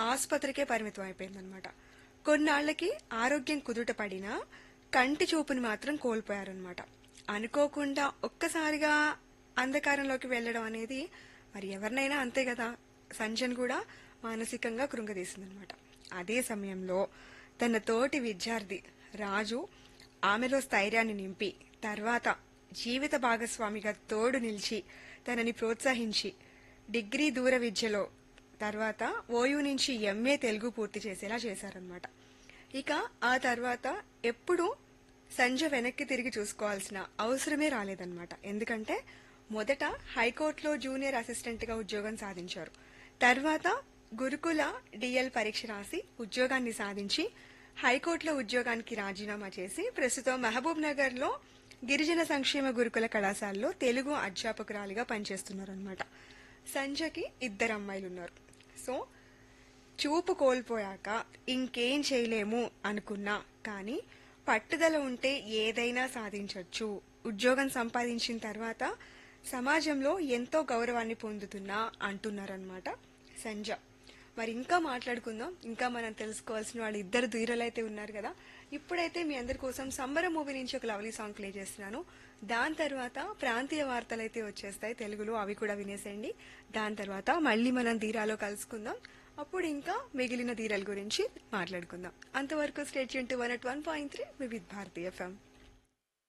ఆసుపత్రికే పరిమితం అయిపోయిందనమాట కొన్నాళ్లకి ఆరోగ్యం కుదుట పడినా కంటి చూపుని మాత్రం కోల్పోయారనమాట అనుకోకుండా ఒక్కసారిగా అంధకారంలోకి వెళ్ళడం అనేది మరి ఎవరినైనా అంతే కదా సంజన్ కూడా మానసికంగా కృంగదీసిందనమాట అదే సమయంలో తన తోటి విద్యార్థి రాజు ఆమెలో స్థైర్యాన్ని నింపి తర్వాత జీవిత భాగస్వామిగా తోడు నిలిచి తనని ప్రోత్సహించి డిగ్రీ దూర విద్యలో తర్వాత ఓయూ నుంచి ఎంఏ తెలుగు పూర్తి చేసేలా చేశారనమాట ఇక ఆ తర్వాత ఎప్పుడు సంజ వెనక్కి తిరిగి చూసుకోవాల్సిన అవసరమే రాలేదన్నమాట ఎందుకంటే మొదట హైకోర్టులో జూనియర్ అసిస్టెంట్ గా ఉద్యోగం సాధించారు తర్వాత గురుకుల డిఎల్ పరీక్ష రాసి ఉద్యోగాన్ని సాధించి హైకోర్టులో ఉద్యోగానికి రాజీనామా చేసి ప్రస్తుతం మహబూబ్ నగర్ లో గిరిజన సంక్షేమ గురుకుల కళాశాలలో తెలుగు అధ్యాపకురాలిగా పనిచేస్తున్నారన్నమాట సంజకి ఇద్దరు అమ్మాయిలు ఉన్నారు సో చూపు కోల్పోయాక ఇంకేం చేయలేము అనుకున్నా కానీ పట్టుదల ఉంటే ఏదైనా సాధించవచ్చు ఉద్యోగం సంపాదించిన తర్వాత సమాజంలో ఎంతో గౌరవాన్ని పొందుతున్నా అంటున్నారనమాట సంజ మరి ఇంకా మాట్లాడుకుందాం ఇంకా మనం తెలుసుకోవాల్సిన వాళ్ళు ఇద్దరు ధీరులు అయితే ఉన్నారు కదా ఇప్పుడైతే మీ అందరి కోసం సంబరం మూవీ నుంచి ఒక లవ్లీ సాంగ్ ప్లే చేస్తున్నాను దాని తర్వాత ప్రాంతీయ వార్తలు అయితే వచ్చేస్తాయి తెలుగులో అవి కూడా వినేసేయండి దాని తర్వాత మళ్ళీ మనం ధీరాలో కలుసుకుందాం అప్పుడు ఇంకా మిగిలిన ధీరల గురించి మాట్లాడుకుందాం అంతవరకు state to one at one point three Vividh Bharatiya FM